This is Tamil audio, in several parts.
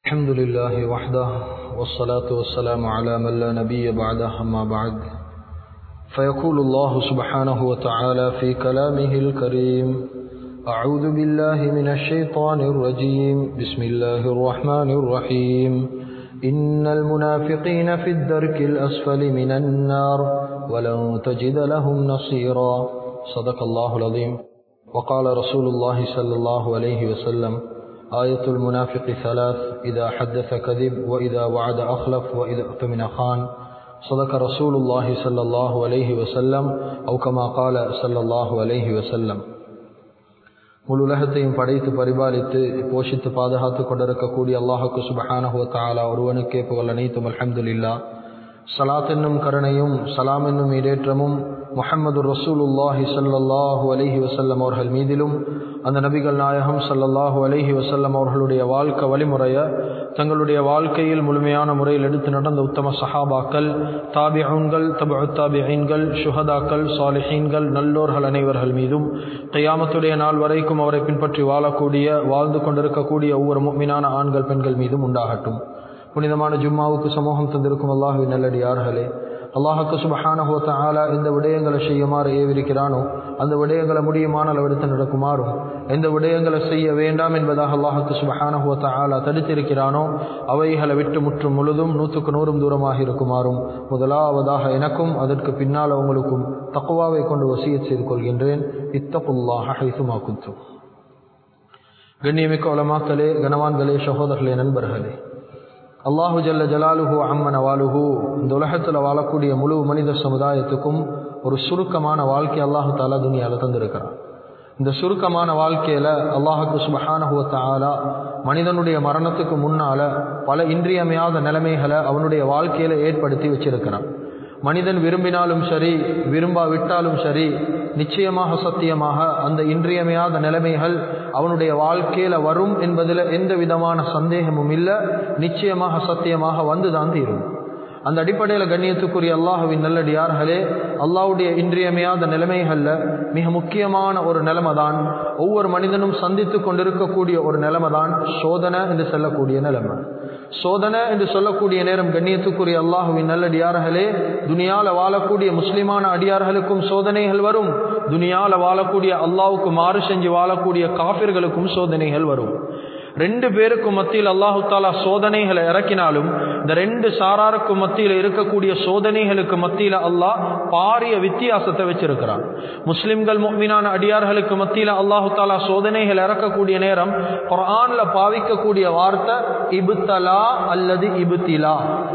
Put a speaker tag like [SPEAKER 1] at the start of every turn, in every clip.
[SPEAKER 1] الحمد لله وحده والصلاة والسلام على من لا نبي بعده أما بعد فيقول الله سبحانه وتعالى في كلامه الكريم أعوذ بالله من الشيطان الرجيم بسم الله الرحمن الرحيم إن المنافقين في الدرك الأسفل من النار ولن تجد لهم نصيرا صدق الله العظيم وقال رسول الله صلى الله عليه وسلم آية المنافق ثلاث إذا حدث كذب وإذا وعد أخلف وإذا أؤتمن خان صدق رسول الله صلى الله عليه وسلم أو كما قال صلى الله عليه وسلم முழு உலகத்தையும் படைத்து பரிபாலித்து போஷித்து பாதுகாத்து கொண்டிருக்கக்கூடிய அல்லாஹுக்கு சுபஹானஹுவ தாலா ஒருவனுக்கே புகழ் அனைத்தும் அல்ஹம்துலில்லா சலாத் என்னும் கருணையும் சலாம் என்னும் இடேற்றமும் முஹம்மது ரசூலுல்லாஹி சல்லல்லாஹு அலஹி வசல்லம் அவர்கள் மீதிலும் அந்த நபிகள் நாயகம் சல்லல்லாஹு அலஹி வசல்லம் அவர்களுடைய வாழ்க்கை வழிமுறையை தங்களுடைய வாழ்க்கையில் முழுமையான முறையில் எடுத்து நடந்த உத்தம சஹாபாக்கள் தாபிஹூன்கள் தபு தாபிஹீன்கள் சுஹதாக்கள் சாலிஹீன்கள் நல்லோர்கள் அனைவர்கள் மீதும் கையாமத்துடைய நாள் வரைக்கும் அவரை பின்பற்றி வாழக்கூடிய வாழ்ந்து கொண்டிருக்கக்கூடிய ஒவ்வொரு மீனான ஆண்கள் பெண்கள் மீதும் உண்டாகட்டும் புனிதமான ஜும்மாவுக்கு சமூகம் தந்திருக்கும் அல்லாஹுவின் நல்லடியார்களே அல்லாஹுக்கு சுபஹானஹோத்த ஆலா எந்த விடயங்களை செய்யுமாறு ஏவிருக்கிறானோ அந்த விடயங்களை முடியுமான அளவெடுத்து நடக்குமாறும் எந்த விடயங்களை செய்ய வேண்டாம் என்பதாக அல்லாஹுக்கு சுபஹானஹோத்த ஆலா தடுத்திருக்கிறானோ அவைகளை விட்டு முற்றும் முழுதும் நூற்றுக்கு நூறும் தூரமாக இருக்குமாறும் முதலாவதாக எனக்கும் அதற்கு பின்னால் அவங்களுக்கும் தக்குவாவை கொண்டு வசியத் செய்து கொள்கின்றேன் இத்தகுல்லாஹ ஹைசுமா குத்து கண்ணியமிக்க வளமாக்களே கனவான்களே சகோதரர்களே நண்பர்களே அல்லாஹு ஜல்ல ஜலாலுஹு அம்மன வாலுஹு இந்த உலகத்தில் வாழக்கூடிய முழு மனித சமுதாயத்துக்கும் ஒரு சுருக்கமான வாழ்க்கை அல்லாஹு தாலா துணியால் தந்திருக்கிறான் இந்த சுருக்கமான வாழ்க்கையில் அல்லாஹுக்கு சுபஹானஹுவ தாலா மனிதனுடைய மரணத்துக்கு முன்னால பல இன்றியமையாத நிலைமைகளை அவனுடைய வாழ்க்கையில ஏற்படுத்தி வச்சிருக்கிறான் மனிதன் விரும்பினாலும் சரி விரும்பாவிட்டாலும் சரி நிச்சயமாக சத்தியமாக அந்த இன்றியமையாத நிலைமைகள் அவனுடைய வாழ்க்கையில வரும் என்பதில் எந்த விதமான சந்தேகமும் இல்லை நிச்சயமாக சத்தியமாக வந்துதான் தீரும் அந்த அடிப்படையில் கண்ணியத்துக்குரிய அல்லாஹுவின் நல்லடியார்களே அல்லாவுடைய இன்றியமையாத நிலைமைகளில் மிக முக்கியமான ஒரு நிலைமை தான் ஒவ்வொரு மனிதனும் சந்தித்து கொண்டிருக்கக்கூடிய ஒரு நிலைமை தான் சோதனை என்று சொல்லக்கூடிய நிலைமை சோதனை என்று சொல்லக்கூடிய நேரம் கண்ணியத்துக்குரிய அல்லாஹுவின் நல்லடியார்களே துனியால வாழக்கூடிய முஸ்லிமான அடியார்களுக்கும் சோதனைகள் வரும் துனியால வாழக்கூடிய அல்லாவுக்கு மாறு செஞ்சு வாழக்கூடிய காபிர்களுக்கும் சோதனைகள் வரும் ரெண்டு பேருக்கும் மத்தியில் அல்லாஹு தாலா சோதனைகளை இறக்கினாலும் இந்த ரெண்டு சாராருக்கும் மத்தியில் இருக்கக்கூடிய சோதனைகளுக்கு மத்தியில் அல்லாஹ் பாரிய வித்தியாசத்தை வச்சிருக்கிறான் முஸ்லிம்கள் மீனான அடியார்களுக்கு மத்தியில் அல்லாஹு தாலா சோதனைகள் இறக்கக்கூடிய நேரம் குரான்ல பாவிக்கக்கூடிய வார்த்தை இபுத்தலா அல்லது இபுத்திலா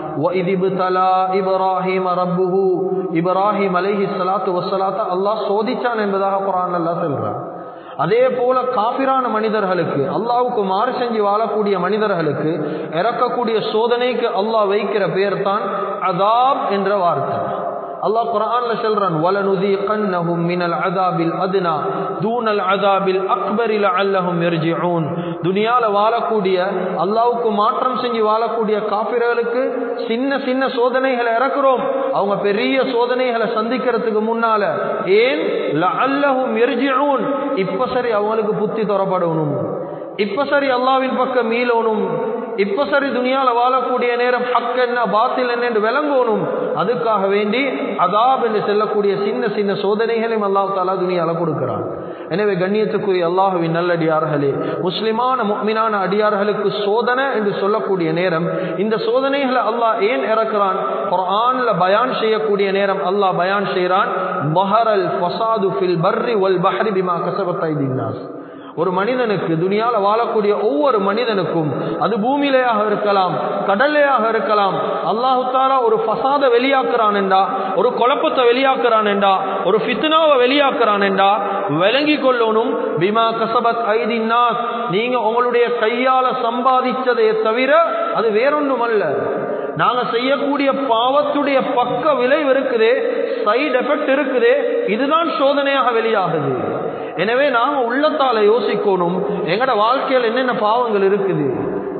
[SPEAKER 1] இப்ராஹிம் ரப்புஹு இப்ராஹிம் அலைஹி சலாத்து வசலாத்த அல்லாஹ் சோதிச்சான் என்பதாக குரான் அல்லா சொல்றான் அதே போல காபிரான மனிதர்களுக்கு அல்லாவுக்கு மாறு செஞ்சு வாழக்கூடிய மனிதர்களுக்கு இறக்கக்கூடிய சோதனைக்கு அல்லாஹ் வைக்கிற பேர் தான் அதாப் என்ற வார்த்தை அல்லாஹ் குரான்ல சொல்றான் வலனுதீகன்னஹும் மினல் அதாபில் அத்னா தூனல் அதாபில் அக்பரில் அல்லஹும் யர்ஜிஊன் துனியால வாழக்கூடிய அல்லாஹ்வுக்கு மாற்றம் செஞ்சு வாழக்கூடிய காபிர்களுக்கு சின்ன சின்ன சோதனைகளை இறக்குறோம் அவங்க பெரிய சோதனைகளை சந்திக்கிறதுக்கு முன்னால ஏன் லஅல்லஹும் யர்ஜிஊன் இப்ப சரி அவங்களுக்கு புத்தி தரப்படணும் இப்ப சரி அல்லாவின் பக்கம் மீளணும் இப்ப சரி துணியால வாழக்கூடிய நேரம் ஹக் என்ன பாத்தில் என்ன என்று விளங்கணும் அதுக்காக வேண்டி அதாப் என்று செல்லக்கூடிய சின்ன சின்ன சோதனைகளையும் அல்லாஹ் தாலா துணியால கொடுக்கிறான் எனவே கண்ணியத்துக்குரிய அல்லாஹுவின் நல்லடியார்களே முஸ்லிமான முக்மினான அடியார்களுக்கு சோதனை என்று சொல்லக்கூடிய நேரம் இந்த சோதனைகளை அல்லாஹ் ஏன் இறக்குறான் குர்ஆன்ல பயான் செய்யக்கூடிய நேரம் அல்லாஹ் பயான் செய்கிறான் பஹரல் ஃபசாது ஃபில் பர்ரி வல் பஹரி பிமா கசபத் ஐதின்னாஸ் ஒரு மனிதனுக்கு துணியால வாழக்கூடிய ஒவ்வொரு மனிதனுக்கும் அது பூமியிலேயாக இருக்கலாம் கடல்லையாக இருக்கலாம் அல்லாஹு தாலா ஒரு ஃபசாத வெளியாக்குறான் என்றா ஒரு குழப்பத்தை வெளியாக்குறான் என்றா ஒரு ஃபித்னாவை வெளியாக்குறான் என்றா விளங்கி கொள்ளணும் பிமா கசபத் ஐதின்னாஸ் நீங்க உங்களுடைய கையால சம்பாதிச்சதை தவிர அது வேறொன்றும் அல்ல நாங்க செய்யக்கூடிய பாவத்துடைய பக்க விளைவு இருக்குதே சைடு எஃபெக்ட் இருக்குதே இதுதான் சோதனையாக வெளியாகுது எனவே நாம உள்ளத்தால யோசிக்கணும் எங்கட வாழ்க்கையில் என்னென்ன பாவங்கள் இருக்குது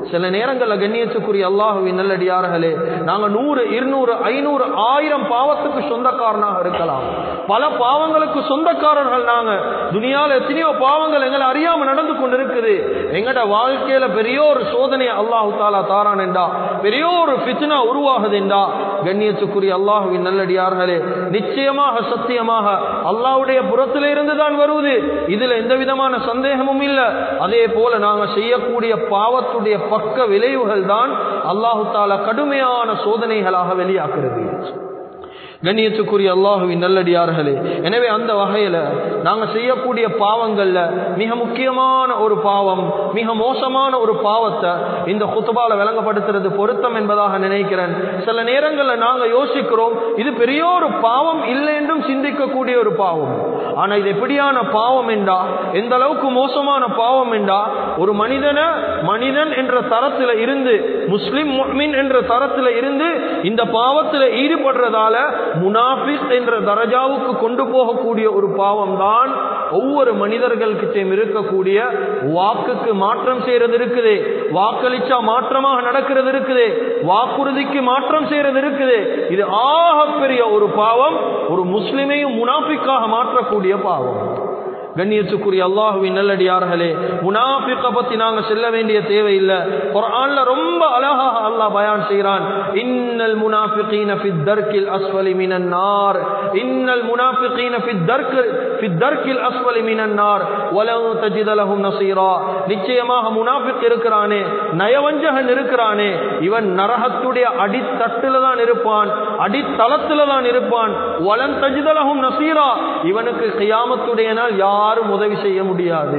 [SPEAKER 1] சில நேரங்கள்ல கண்ணியத்துக்குரிய அல்லாஹுவின் நல்லடியார்களே நாங்க நூறு இருநூறு ஐநூறு ஆயிரம் பாவத்துக்கு சொந்தக்காரனாக இருக்கலாம் பல பாவங்களுக்கு சொந்தக்காரர்கள் நாங்க துனியால எத்தனையோ பாவங்கள் எங்களை அறியாம நடந்து கொண்டு இருக்குது எங்கட வாழ்க்கையில பெரிய ஒரு சோதனையை அல்லாஹு தாலா தாரான் என்றா பெரிய ஒரு பித்னா உருவாகுது என்றா கண்ணியத்துக்குரிய அல்லாஹுவின் நல்லடியார்களே நிச்சயமாக சத்தியமாக அல்லாஹ்வுடைய புறத்தில இருந்து தான் வருவது இதுல எந்த விதமான சந்தேகமும் இல்லை அதே போல நாங்க செய்யக்கூடிய பாவத்துடைய பக்க விளைவுகள் தான் அல்லாஹு தாலா கடுமையான சோதனைகளாக வெளியாக்குறது கண்ணியத்துக்குரிய அல்லாஹுவின் நல்லடியார்களே எனவே அந்த வகையில நாங்க செய்யக்கூடிய பாவங்கள்ல மிக முக்கியமான ஒரு பாவம் மிக மோசமான ஒரு பாவத்தை இந்த குத்துபால விளங்கப்படுத்துறது பொருத்தம் என்பதாக நினைக்கிறேன் சில நேரங்கள்ல நாங்க யோசிக்கிறோம் இது பெரிய ஒரு பாவம் இல்லை என்றும் சிந்திக்கக்கூடிய ஒரு பாவம் ஆனா இது எப்படியான பாவம் என்றா எந்த அளவுக்கு மோசமான பாவம் என்றா ஒரு மனிதனை மனிதன் என்ற தரத்துல இருந்து முஸ்லிம் முஹ்மின் என்ற தரத்துல இருந்து இந்த பாவத்துல ஈடுபடுறதால முனாஃபிக் என்ற தரஜாவுக்கு கொண்டு போகக்கூடிய ஒரு பாவம் தான் ஒவ்வொரு மனிதர்கள்கிட்டையும் இருக்கக்கூடிய வாக்குக்கு மாற்றம் செய்யறது இருக்குது வாக்களிச்சா மாற்றமாக நடக்கிறது இருக்குது வாக்குறுதிக்கு மாற்றம் செய்யறது இருக்குது இது ஆகப்பெரிய ஒரு பாவம் ஒரு முஸ்லிமையும் முனாஃபிக்காக மாற்றக்கூடிய பாவம் கண்ணியத்துக்குரிய அல்லாஹுவின் நல்லடியார்களே முனாஃபிக்க பத்தி நாங்க செல்ல வேண்டிய தேவையில்லை குர்ஆன்ல ரொம்ப அழகாக அல்லாஹ் பயான் செய்கிறான் இன்னல் முனாஃபிகீன ஃபி தர்கில் அஸ்வலி மினன் நார் இன்னல் முனாஃபிகீன ஃபி தர்கில் ஃபி தர்கில் அஸ்வலி மினன் நார் வலன் தஜித லஹும் நஸீரா நிச்சயமாக முனாஃபிக் இருக்கிறானே நயவஞ்சகன் இருக்கிறானே இவன் நரகத்துடைய அடித்தட்டுல தான் இருப்பான் அடித்தளத்துல தான் இருப்பான் வலன் தஜித லஹும் நஸீரா இவனுக்கு கியாமத்துடைய நாள் யாரும் உதவி செய்ய முடியாது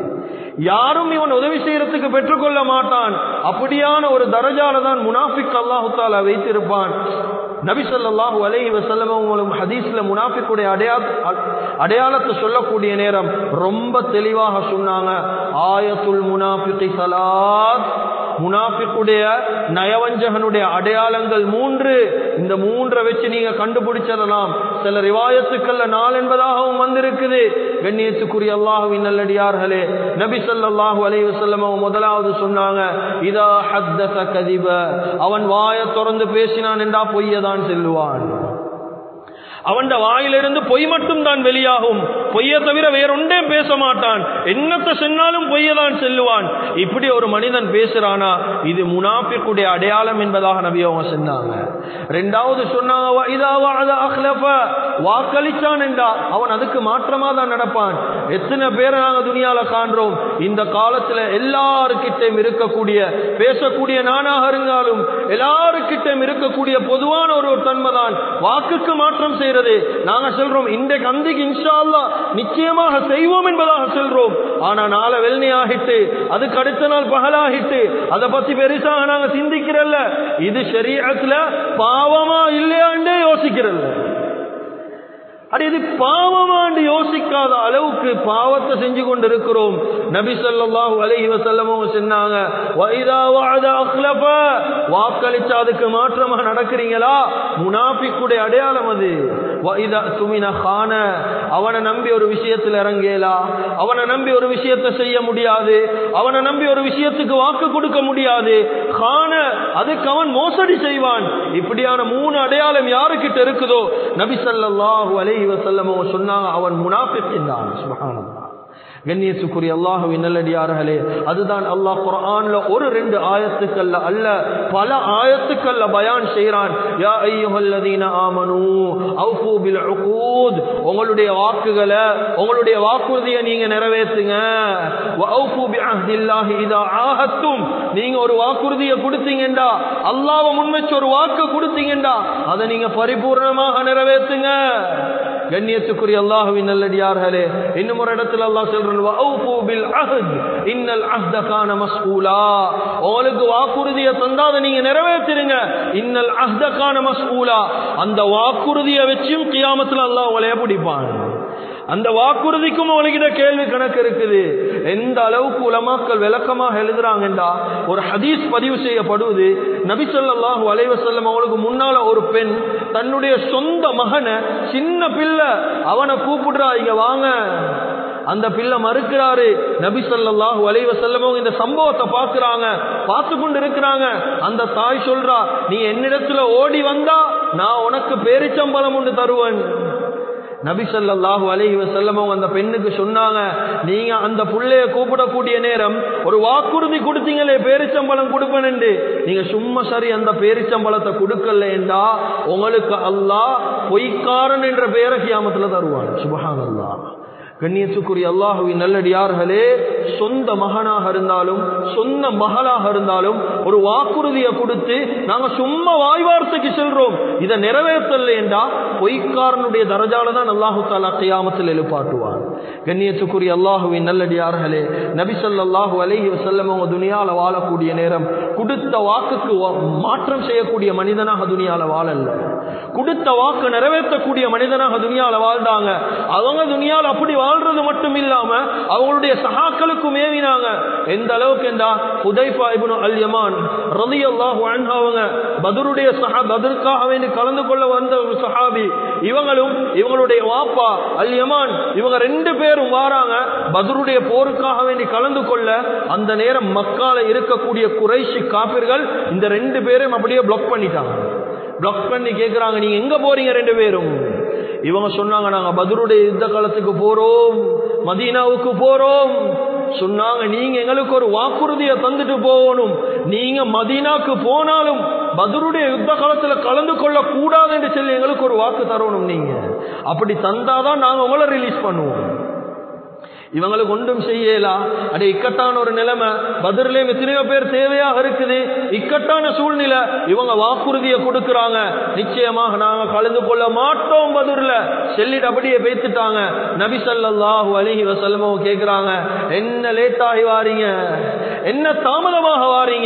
[SPEAKER 1] யாரும் இவன் உதவி செய்யறதுக்கு பெற்றுக்கொள்ள மாட்டான் அப்படியான ஒரு தரஜால தான் முனாஃபிக் அல்லாஹு தாலா வைத்திருப்பான் நபி ஸல்லல்லாஹு அலைஹி வஸல்லம் அவங்களும் ஹதீஸ்ல முனாஃபிக்குடைய அடையா அடையாளத்தை சொல்லக்கூடிய நேரம் ரொம்ப தெளிவாக சொன்னாங்க ஆயத்துல் முனாஃபிகி சலாத் முனாஃபிக்குடைய நயவஞ்சகனுடைய அடையாளங்கள் மூன்று இந்த மூன்றை வச்சு நீங்க கண்டுபிடிச்சிடலாம் சில ரிவாயத்துக்கள்ல நாள் என்பதாகவும் வந்திருக்குது கண்ணியத்துக்குரிய அல்லாஹுவின் நல்லடியார்களே நபி ஸல்லல்லாஹு அலைஹி வஸல்லம் அவங்க முதலாவது சொன்னாங்க இதா ஹத்தஸ கதிப அவன் வாயை திறந்து பேசினான் என்றா பொய்யதான் செல்லுவான் அவன் வாயிலிருந்து பொய் மட்டும் தான் வெளியாகும் பொய்யை தவிர வேறொன்றே பேச மாட்டான் என்னத்தை சொன்னாலும் பொய்யதான் செல்லுவான் இப்படி ஒரு மனிதன் பேசுறானா இது முனாஃபிக்குடைய அடையாளம் என்பதாக நபி அவங்க சொன்னாங்க ரெண்டாவது சொன்னாங்க இதா வஅத அக்லஃப வாக்களிச்சான் என்றா அவன் அதுக்கு மாற்றமா தான் நடப்பான் எத்தனை பேரை நாங்க துனியால காண்றோம் இந்த காலத்துல எல்லாருக்கிட்டையும் இருக்கக்கூடிய பேசக்கூடிய நானாக இருந்தாலும் எல்லாருக்கிட்டையும் இருக்கக்கூடிய பொதுவான ஒரு தன்மை தான் வாக்குக்கு மாற்றம் செய்ய செய்யறது நாங்க சொல்றோம் இன்றைக்கு அந்திக்கு இன்ஷா அல்லாஹ் நிச்சயமாக செய்வோம் என்பதாக சொல்றோம் ஆனா நாளை வெள்ளி ஆகிட்டு அதுக்கு அடுத்த நாள் பகலாகிட்டு அதை பத்தி பெருசாக நாங்க சிந்திக்கிறல்ல இது சரீரத்துல பாவமா இல்லையாண்டே யோசிக்கிறல்ல அடி இது பாவமாண்டு யோசிக்காத அளவுக்கு பாவத்தை செஞ்சு கொண்டு இருக்கிறோம் நபி ஸல்லல்லாஹு அலைஹி வஸல்லம் சொன்னாங்க வைதா வஅத அக்லஃப வாக்களிச்சா அதுக்கு மாற்றமா நடக்கிறீங்களா முனாஃபிக்குடைய அடையாளம் அது வைதா சுமின கான அவனை நம்பி ஒரு விஷயத்தில் இறங்கேலா அவனை நம்பி ஒரு விஷயத்தை செய்ய முடியாது அவனை நம்பி ஒரு விஷயத்துக்கு வாக்கு கொடுக்க முடியாது கான அதுக்கு அவன் மோசடி செய்வான் இப்படியான மூணு அடையாளம் யாருக்கிட்ட இருக்குதோ நபி ஸல்லல்லாஹு அலைஹி வஸல்லம் சொன்னாங்க அவன் முனாஃபிக் என்றான் சுப்ஹானல்லாஹ் கண்ணியத்துக்குரிய அல்லாஹுவின் நல்லடியார்களே அதுதான் அல்லாஹ் குர்ஆன்ல ஒரு ரெண்டு ஆயத்துக்கல்ல அல்ல பல ஆயத்துக்கல்ல பயான் செய்றான் யா அய்யுஹல்லதீன ஆமனூ அவ்ஃபூ பில் உகூத் உங்களுடைய வாக்குகளை உங்களுடைய வாக்குறுதியை நீங்க நிறைவேற்றுங்க வ அவ்ஃபூ பி அஹ்தில்லாஹி இதா ஆஹத்தும் நீங்க ஒரு வாக்குறுதியை கொடுத்தீங்கடா அல்லாஹ்வை முன்வச்சு ஒரு வாக்கு கொடுத்தீங்கடா அதை நீங்க பரிபூர்ணமாக நிறைவேற்றுங்க கண்ணியத்துக்குரிய அல்லாஹுவின் நல்லடியார்களே இன்னும் ஒரு இடத்துல அல்லாஹ் சொல்றான் வஅஃபு பில் அஹ்த் இன்னல் அஹ்த கான மஸ்ஊலா உங்களுக்கு வாக்குறுதியை தந்தா அதை நீங்க நிறைவேற்றிடுங்க இன்னல் அஹ்த கான மஸ்ஊலா அந்த வாக்குறுதியை வச்சும் கியாமத்துல அல்லாஹ் உங்களைய பிடிப்பான் அந்த வாக்குறுதிக்கும் அவனுக்கிட்ட கேள்வி கணக்கு இருக்குது எந்த அளவுக்கு உலமாக்கள் விளக்கமாக எழுதுறாங்கண்டா ஒரு ஹதீஸ் பதிவு செய்யப்படுவது நபி ஸல்லல்லாஹு அலைஹி வஸல்லம் அவங்களுக்கு முன்னால ஒரு பெண் தன்னுடைய சொந்த மகனை சின்ன பிள்ளை அவனை கூப்பிடுறா இங்க வாங்க அந்த பிள்ளை மறுக்கிறாரு நபி ஸல்லல்லாஹு அலைஹி வஸல்லமும் இந்த சம்பவத்தை பார்க்கறாங்க பார்த்து கொண்டு இருக்கிறாங்க அந்த தாய் சொல்றா நீ என்னிடத்துல ஓடி வந்தா நான் உனக்கு பேரிச்சம்பழம் ஒன்று தருவேன் நபி ஸல்லல்லாஹு அலைஹி வஸல்லம் அவங்க அந்த பெண்ணுக்கு சொன்னாங்க நீங்க அந்த புள்ளைய கூப்பிடக்கூடிய நேரம் ஒரு வாக்குறுதி கொடுத்தீங்களே பேரிச்சம்பழம் கொடுப்பேன்னு நீங்க சும்மா சரி அந்த பேரிச்சம்பழத்தை கொடுக்கலண்டா உங்களுக்கு அல்லாஹ் பொய்க்காரன் என்ற பெயரை கியாமத்துல தருவான் சுபஹானல்லாஹ் கண்ணியத்துக்குரிய அல்லாஹுவின் நல்லடியார்களே சொந்த மகனாக இருந்தாலும் சொந்த மகளாக இருந்தாலும் ஒரு வாக்குறுதியை கொடுத்து நாங்க சும்மா வாய் வார்த்தைக்கு செல்றோம் இதை நிறைவேற்றல என்றா பொய்க்காரனுடைய தரஜால தான் அல்லாஹு தாலா கியாமத்தில் எழுப்பாட்டுவான் கண்ணியத்துக்குரிய அல்லாஹுவின் நல்லடியார்களே நபி ஸல்லல்லாஹு அலைஹி வஸல்லம் அவங்க துனியால வாழக்கூடிய நேரம் கொடுத்த வாக்குக்கு வா- மாற்றம் செய்யக்கூடிய மனிதனாக துனியால வாழல கொடுத்த வாக்கு நிறைவேற்றக்கூடிய மனிதனாக துனியால வாழ்ந்தாங்க அவங்க துனியால அப்படி வாழ்றது மட்டும் இல்லாம அவங்களுடைய சகாக்களுக்கும் ஏவினாங்க எந்த அளவுக்கு என்றா ஹுதைஃபா இப்னு அல் யமான் ரலியல்லாஹு அன்ஹு அவங்க பத்ருடைய சஹா பத்ருக்காக வேண்டி கலந்து கொள்ள வந்த ஒரு சஹாபி இவங்களும் இவங்களுடைய வாப்பா அல் யமான் இவங்க ரெண்டு பேரும் வாராங்க பத்ருடைய போருக்காக வேண்டி கலந்து கொள்ள அந்த நேரம் மக்கால இருக்கக்கூடிய குறைஷி காபிர்கள் இந்த ரெண்டு பேரும் அப்படியே பிளாக் பண்ணிட்டாங்க பிளாக் பண்ணி கேக்குறாங்க நீங்க எங்க போறீங்க ரெண்டு பேரும் இவங்க சொன்னாங்க நாங்க பத்ருடைய யுத்த காலத்துக்கு போறோம் மதீனாவுக்கு போறோம் சொன்னாங்க நீங்க எங்களுக்கு ஒரு வாக்குறுதியை தந்துட்டு போகணும் நீங்க மதீனாக்கு போனாலும் பத்ருடைய யுத்த காலத்துல கலந்து கொள்ள கூடாது என்று சொல்லி எங்களுக்கு ஒரு வாக்கு தரணும் நீங்க அப்படி தந்தாதான் நாங்க உங்களை ரிலீஸ் பண்ணுவோம் இவங்களுக்கு ஒன்றும் செய்யலாம் அடே இக்கட்டான ஒரு நிலைமை பதிரிலே எத்தனையோ பேர் தேவையாக இருக்குது இக்கட்டான சூழ்நிலை இவங்க வாக்குறுதியை கொடுக்கறாங்க நிச்சயமாக நாங்க கலந்து கொள்ள மாட்டோம் பதிரில் செல்லிட்டு அப்படியே பேத்துட்டாங்க நபி ஸல்லல்லாஹு அலைஹி வஸல்லம் கேக்குறாங்க என்ன லேட் ஆகி வாரீங்க என்ன தாமதமாக வாரீங்க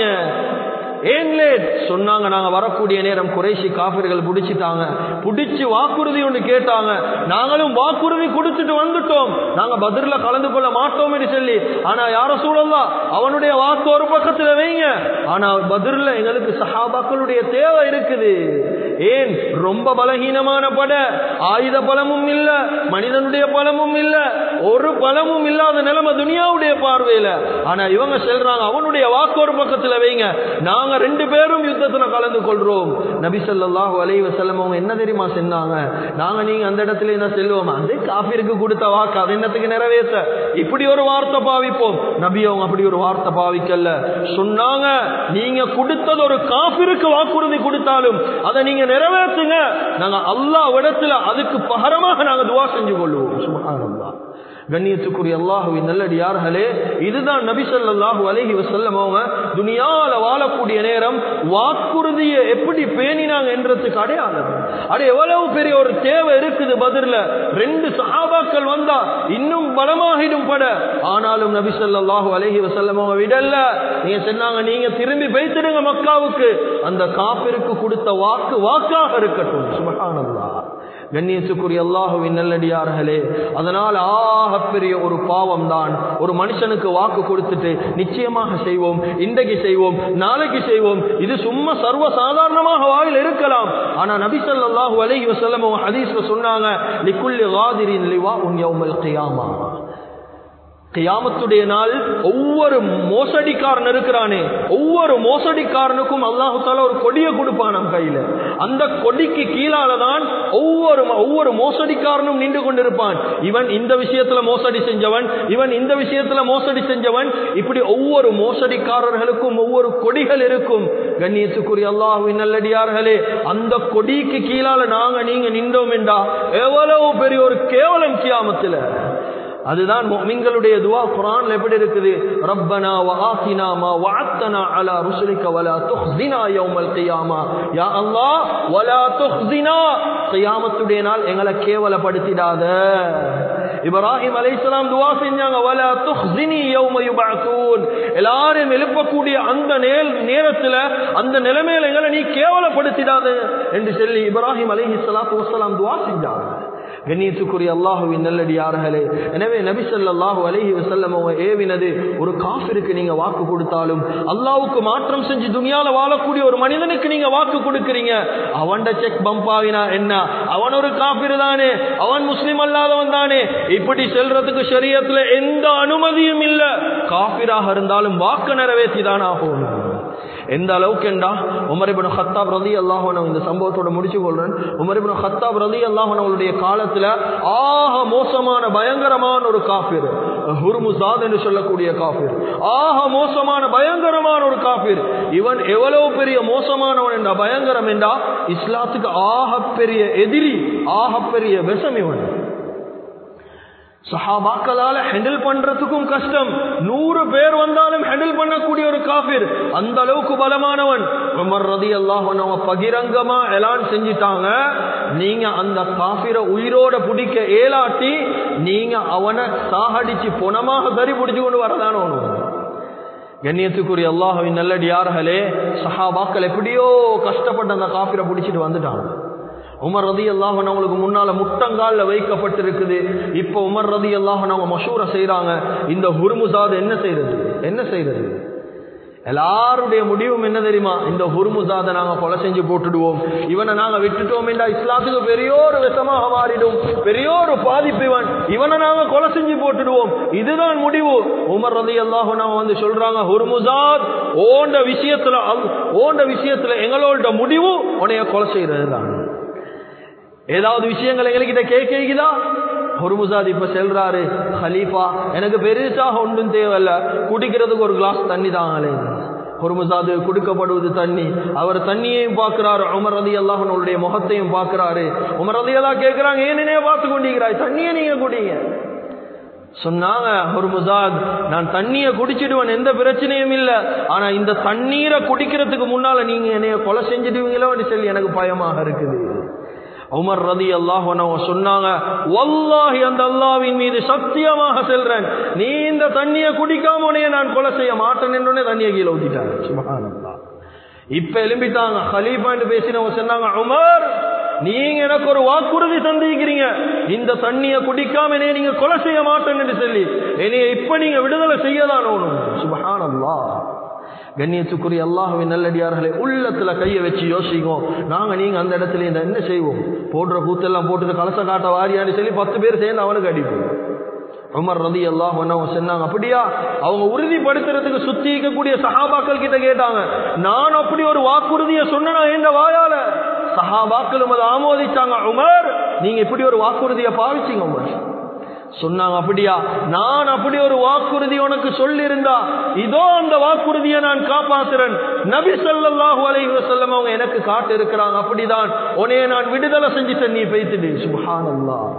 [SPEAKER 1] ஏன் லேட் சொன்னாங்க நாங்க வரக்கூடிய நேரம் குறைசி காபிர்கள் பிடிச்சிட்டாங்க பிடிச்சு வாக்குறுதி ஒன்று கேட்டாங்க நாங்களும் வாக்குறுதி கொடுத்துட்டு வந்துட்டோம் நாங்க பதிரில் கலந்து கொள்ள மாட்டோம் என்று சொல்லி ஆனா யார சூழல்லாம் அவனுடைய வாக்கு ஒரு பக்கத்துல வைங்க ஆனா பதிரில் எங்களுக்கு சஹாபாக்களுடைய தேவை இருக்குது ஏன் ரொம்ப பலகீனமான பட ஆயுத பலமும் இல்ல மனிதனுடைய பலமும் இல்ல ஒரு பலமும் இல்லாத நிலைமை துனியாவுடைய பார்வையில ஆனா இவங்க செல்றாங்க அவனுடைய வாக்கு ஒரு பக்கத்துல வைங்க நாங்க ரெண்டு பேரும் யுத்தத்துல கலந்து கொள்றோம் நபி ஸல்லல்லாஹு அலைஹி வஸல்லம் அவங்க என்ன தெரியுமா சொன்னாங்க நாங்க நீங்க அந்த இடத்துல என்ன செல்வோம் அந்த காஃபிருக்கு கொடுத்த வாக்கு அது என்னத்துக்கு நிறைவேற்ற இப்படி ஒரு வார்த்தை பாவிப்போம் நபி அவங்க அப்படி ஒரு வார்த்தை பாவிக்கல சொன்னாங்க நீங்க கொடுத்தது ஒரு காஃபிருக்கு வாக்குறுதி கொடுத்தாலும் அதை நீங்க நிறைவேற்றுங்க நாங்க அல்லாஹ் இடத்துல அதுக்கு பகரமாக நாங்க துவா செஞ்சு கொள்வோம் சுபஹானல்லாஹ் கண்ணியத்துக்குரிய அல்லாஹுவின் நல்லடியார்களே இதுதான் நபி ஸல்லல்லாஹு அலைஹி வஸல்லம் அவங்க துனியால வாழக்கூடிய நேரம் வாக்குறுதியை எப்படி பேணினாங்க என்றதுக்கு அடையாளம் அட எவ்வளவு பெரிய ஒரு தேவை இருக்குது பதிர்ல ரெண்டு சஹாபாக்கள் வந்தா இன்னும் பலமாகிடும் பட ஆனாலும் நபி ஸல்லல்லாஹு அலைஹி வஸல்லம் அவங்க விடல நீங்க சொன்னாங்க நீங்க திரும்பி பேசிடுங்க மக்காவுக்கு அந்த காப்பிற்கு கொடுத்த வாக்கு வாக்காக இருக்கட்டும் சுபஹானல்லாஹ் கண்ணியத்துக்குரிய அல்லாஹுவின் நல்லடியார்களே அதனால் ஆகப்பெரிய ஒரு பாவம் தான் ஒரு மனுஷனுக்கு வாக்கு கொடுத்துட்டு நிச்சயமாக செய்வோம் இன்றைக்கு செய்வோம் நாளைக்கு செய்வோம் இது சும்மா சர்வ சாதாரணமாக வாயில் இருக்கலாம் ஆனா நபி ஸல்லல்லாஹு அலைஹி வஸல்லம் அவங்க ஹதீஸ்ல சொன்னாங்க லிக்குல்லி காதிரின் லிவா உன் யௌமல் கியாமா கியாமத்துடைய நாள் ஒவ்வொரு மோசடிக்காரன் இருக்கிறானே ஒவ்வொரு மோசடிக்காரனுக்கும் அல்லாஹு தாலா ஒரு கொடியை கொடுப்பான் நம் கையில அந்த கொடிக்கு கீழால தான் ஒவ்வொரு ஒவ்வொரு மோசடிக்காரனும் நின்று கொண்டிருப்பான் இவன் இந்த விஷயத்துல மோசடி செஞ்சவன் இவன் இந்த விஷயத்துல மோசடி செஞ்சவன் இப்படி ஒவ்வொரு மோசடிக்காரர்களுக்கும் ஒவ்வொரு கொடிகள் இருக்கும் கண்ணியத்துக்குரிய அல்லாஹுவின் நல்லடியார்களே அந்த கொடிக்கு கீழால நாங்க நீங்க நின்றோம் என்றா எவ்வளவு பெரிய ஒரு கேவலம் கியாமத்துல அதுதான் முஃமின்களுடைய துவா குர்ஆன்ல எப்படி இருக்குது ரப்பனா வஆத்தினா மா வஅத்தனா அலா ருசுலிக வலா துஹ்ஸினா யௌமல் கியாமா யா அல்லாஹ் வலா துஹ்ஸினா கியாமத்துடைய நாள் எங்களை கேவலப்படுத்திடாத இப்ராஹிம் அலைஹிஸ்ஸலாம் துவா செஞ்சாங்க வலா துஹ்ஸினி யௌம யுபஅஸூன் எல்லாரும் எழுப்பக்கூடிய அந்த நேல் நேரத்துல அந்த நிலைமையில எங்களை நீ கேவலப்படுத்திடாத என்று சொல்லி இப்ராஹிம் அலைஹிஸ்ஸலாத்து வஸ்ஸலாம் துவா செஞ்சாங்க கண்ணியத்துக்குரிய அல்லாஹுவின் நல்லடியார்களே எனவே நபி ஸல்லல்லாஹு அலைஹி வஸல்லம் அவங்க ஏவினது ஒரு காஃபிருக்கு நீங்க வாக்கு கொடுத்தாலும் அல்லாஹ்வுக்கு மாற்றம் செஞ்சு துனியால வாழக்கூடிய ஒரு மனிதனுக்கு நீங்க வாக்கு கொடுக்கறீங்க அவன்ட செக் பம்ப் ஆகினா என்ன அவன் ஒரு காஃபிர் தானே அவன் முஸ்லிம் அல்லாதவன் தானே இப்படி செல்றதுக்கு ஷரியத்துல எந்த அனுமதியும் இல்ல காஃபிராக இருந்தாலும் வாக்கு நிறைவேற்றி தான் ஆகும் எந்த அளவுக்கு என்றா உமர் இப்னு ஹத்தாப் ரதி அல்லாஹன் இந்த சம்பவத்தோட முடிச்சு கொள்றேன் உமர் இப்னு ஹத்தாப் ரதி அல்லாஹன் அவருடைய காலத்துல ஆக மோசமான பயங்கரமான ஒரு காஃபிர் ஹுர்முசாத் என்று சொல்லக்கூடிய காஃபிர் ஆக மோசமான பயங்கரமான ஒரு காஃபிர் இவன் எவ்வளவு பெரிய மோசமானவன் என்றா பயங்கரம் என்றா இஸ்லாத்துக்கு ஆக பெரிய எதிரி ஆக பெரிய விஷம் இவன் சஹாபாக்களால ஹேண்டில் பண்றதுக்கும் கஷ்டம் நூறு பேர் வந்தாலும் ஹேண்டில் பண்ணக்கூடிய ஒரு காஃபிர் அந்த அளவுக்கு பலமானவன் உமர் ரதி அல்லாஹ் பகிரங்கமா எலான் செஞ்சிட்டாங்க நீங்க அந்த காஃபிரை உயிரோட பிடிக்க ஏலாட்டி நீங்க அவனை சாகடிச்சு பொணமாக சரி பிடிச்சு கொண்டு வரதான ஒண்ணு கண்ணியத்துக்குரிய அல்லாஹுவின் நல்லடியார்களே சஹாபாக்கள் எப்படியோ கஷ்டப்பட்டு அந்த காஃபிரை பிடிச்சிட்டு வந்துட்டாங்க உமர் ரதி அல்லாஹன் அவங்களுக்கு முன்னால முட்டங்கால்ல வைக்கப்பட்டிருக்குது இப்ப உமர் ரதி அல்லாஹன் அவங்க மஷூரை செய்யறாங்க இந்த ஹுர்முசாத் என்ன செய்யறது என்ன செய்யறது எல்லாருடைய முடிவும் என்ன தெரியுமா இந்த ஹுர்முசாத நாங்க கொலை செஞ்சு போட்டுடுவோம் இவனை நாங்க விட்டுட்டோம் என்றா இஸ்லாத்துக்கு பெரிய ஒரு விஷமாக மாறிடும் பெரிய ஒரு பாதிப்பு இவன் இவனை நாங்க கொலை செஞ்சு போட்டுடுவோம் இதுதான் முடிவு உமர் ரதி அல்லாஹ் நாங்க வந்து சொல்றாங்க ஹுர்முசாத் ஓண்ட விஷயத்துல ஓண்ட விஷயத்துல எங்களோட முடிவு உன்னைய கொலை செய்யறது தான் ஏதாவது விஷயங்கள் எங்ககிட்ட கேட்குதா ஹொருமுசாத் இப்ப செல்றாரு ஹலீஃபா எனக்கு பெருசாக ஒன்றும் தேவையில்ல குடிக்கிறதுக்கு ஒரு கிளாஸ் தண்ணி தாங்களே ஹொருமுசாது கொடுக்கப்படுவது தண்ணி அவர் தண்ணியையும் பார்க்கிறாரு உமர் ரதி அல்லாஹனுடைய முகத்தையும் பார்க்கிறாரு உமர் ரதி அல்லா கேட்கிறாங்க ஏன் நினைய பார்த்து கொண்டிருக்கிறாய் தண்ணியை நீங்க குடிங்க சொன்னாங்க ஹொர்முசாத் நான் தண்ணியை குடிச்சிடுவேன் எந்த பிரச்சனையும் இல்ல ஆனா இந்த தண்ணீரை குடிக்கிறதுக்கு முன்னால நீங்க என்னைய கொலை செஞ்சிடுவீங்களோன்னு சொல்லி எனக்கு பயமாக இருக்குது உமர் ரதி அல்லாஹ் சொன்னாங்க வல்லாஹி அந்த அல்லாவின் மீது சத்தியமாக செல்றேன் நீ இந்த தண்ணியை குடிக்காம உனைய நான் கொலை செய்ய மாட்டேன் என்று தண்ணியை கீழே ஊத்திட்டாங்க சுபஹானல்லா இப்ப எழும்பிட்டாங்க ஹலீஃபான்னு பேசினவங்க சொன்னாங்க உமர் நீங்க எனக்கு ஒரு வாக்குறுதி தந்திருக்கிறீங்க இந்த தண்ணியை குடிக்காம என்னைய நீங்க கொலை செய்ய மாட்டேன் என்று சொல்லி என்னைய இப்ப நீங்க விடுதலை செய்யதான் சுபஹானல்லா கண்ணியத்துக்குரிய அல்லாஹுவின் நல்லடியார்களை உள்ளத்துல கையை வச்சு யோசிக்கும் நாங்க நீங்க அந்த இடத்துல இந்த என்ன செய்வோம் போடுற கூத்தெல்லாம் போட்டு கலச காட்ட வாரியான்னு சொல்லி பத்து பேர் சேர்ந்து அவனுக்கு அடிப்போம் உமர் ரதி அல்லாஹ் சொன்னாங்க அப்படியா அவங்க உறுதிப்படுத்துறதுக்கு சுத்தி இருக்கக்கூடிய சஹாபாக்கள் கிட்ட கேட்டாங்க நான் அப்படி ஒரு வாக்குறுதியை சொன்னா என்ற வாயால சஹாபாக்களும் அதை ஆமோதிச்சாங்க உமர் நீங்க இப்படி ஒரு வாக்குறுதியை பாவிச்சிங்க உமர் சொன்னாங்க அப்படியா நான் அப்படி ஒரு வாக்குறுதி உனக்கு சொல்லியிருந்தா இதோ அந்த வாக்குறுதியை நான் காப்பாத்துறேன் நபி ஸல்லல்லாஹு அலைஹி வஸல்லம் அவங்க எனக்கு காட்டு இருக்கிறாங்க அப்படிதான் உன்னைய நான் விடுதலை செஞ்சுட்டேன் நீ பேசிடு சுப்ஹானல்லாஹ்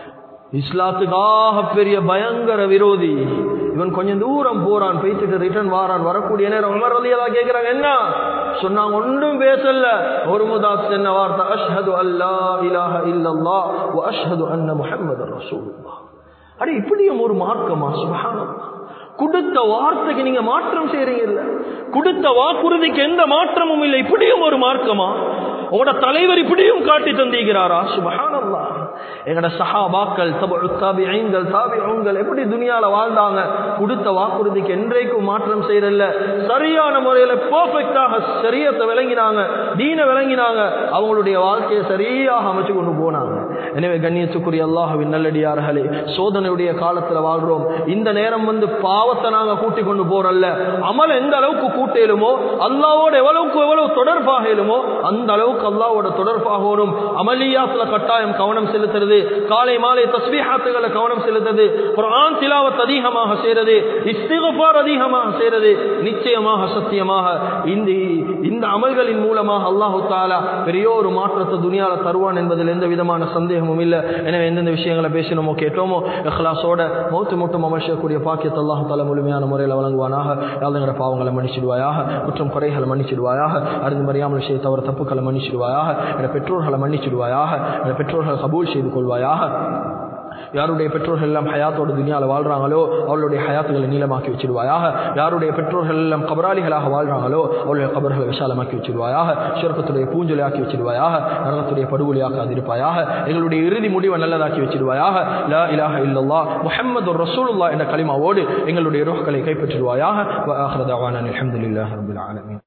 [SPEAKER 1] இஸ்லாத்துக்காக பெரிய பயங்கர விரோதி இவன் கொஞ்சம் தூரம் போறான் பேசிட்டு ரிட்டர்ன் வாரான் வரக்கூடிய நேரம் உமர் ரலியல்லா கேக்குறாங்க என்ன சொன்னாங்க ஒன்றும் பேசல ஒரு முதாஸ் என்ன வார்த்தை அஷ்ஹது அல்லா இலாஹ இல்லல்லாஹ் வ அஷ்ஹது அன்ன முஹம்மது ரசூலுல்லாஹ் அட இப்படியும் ஒரு மார்க்கமா சுபஹானல்லாஹ் கொடுத்த வார்த்தைக்கு நீங்க மாற்றம் செய்றீங்க இல்ல கொடுத்த வாக்குறுதிக்கு எந்த மாற்றமும் இல்லை இப்படியும் ஒரு மார்க்கமா உங்களோட தலைவர் இப்படியும் காட்டி தந்திருக்கிறாரா சுபஹானல்லா எங்கட சஹாபாக்கள் தாபிகள் தாபிகள் எப்படி துனியால வாழ்ந்தாங்க கொடுத்த வாக்குறுதிக்கு என்றைக்கும் மாற்றம் செய்யறல்ல சரியான முறையில பெர்ஃபெக்டாக சரியத்தை விளங்கினாங்க தீன விளங்கினாங்க அவங்களுடைய வாழ்க்கையை சரியாக அமைச்சு கொண்டு போனாங்க எனவே கண்ணியத்துக்குரிய அல்லாஹுவின் நல்லடியார்களே சோதனையுடைய காலத்துல வாழ்றோம் இந்த நேரம் வந்து பாவத்தை நாங்க கூட்டி கொண்டு போறல்ல அமல் எந்த அளவுக்கு கூட்டேலுமோ அல்லாவோட எவ்வளவுக்கு எவ்வளவு தொடர்பாக இயலுமோ அந்த அளவுக்கு அல்லாவோட தொடர்பாகணும் அமலியாத்துல கட்டாயம் கவனம் செலுத்துறது காலை மாலை தஸ்பீஹாத்துகளை கவனம் செலுத்துறது குர்ஆன் திலாவத் அதிகமாக செய்யறது இஸ்திகஃபார் அதிகமாக செய்யறது நிச்சயமாக சத்தியமாக இந்த இந்த அமல்களின் மூலமாக அல்லாஹு தாலா பெரிய ஒரு மாற்றத்தை துனியால தருவான் என்பதில் எந்த விதமான சந்தேகமும் இல்லை எனவே எந்தெந்த விஷயங்களை பேசினோமோ கேட்டோமோ இஹ்லாஸோட மௌத்து மட்டும் அமர்ஷக்கூடிய பாக்கியத்தை அல்லாஹு தாலா முழுமையான முறையில் வழங்குவானாக யாழ்ங்கிற பாவங்களை மன்னிச்சிடுவாயாக குற்றம் குறைகளை மன்னிச்சிடுவாயாக அறிந்து மறியாமல் செய்ய தவிர தப்புக்களை மன்னிச்சிடுவாயாக என பெற்றோர்களை மன்னிச்சிடுவாயாக என பெற்றோர்களை கபூல் செய்து கொள்வாயாக யாருடைய பெற்றோர்கள் எல்லாம் ஹயாத்தோடு துனியால வாழ்றாங்களோ அவளுடைய ஹயாத்துகளை நீளமாக்கி வச்சிருவாயாக யாருடைய பெற்றோர்கள் எல்லாம் கபராளிகளாக வாழ்றாங்களோ அவளுடைய கபர்களை விசாலமாக்கி வச்சிருவாயாக சொர்க்கத்துடைய பூஞ்சொலியாக்கி வச்சிருவாயாக நரகத்துடைய படுகொலியாக்காதிருப்பாயாக எங்களுடைய இறுதி முடிவை நல்லதாக்கி வச்சிருவாயாக லா இலாஹ இல்லல்லாஹ் முஹம்மது ரசூலுல்லாஹ் என்ற கலிமாவோடு எங்களுடைய ரோஹ்களை கைப்பற்றிடுவாயாக வ ஆஹிரு தஅவானா அல்ஹம்துலில்லாஹி ரப்பில் ஆலமீன்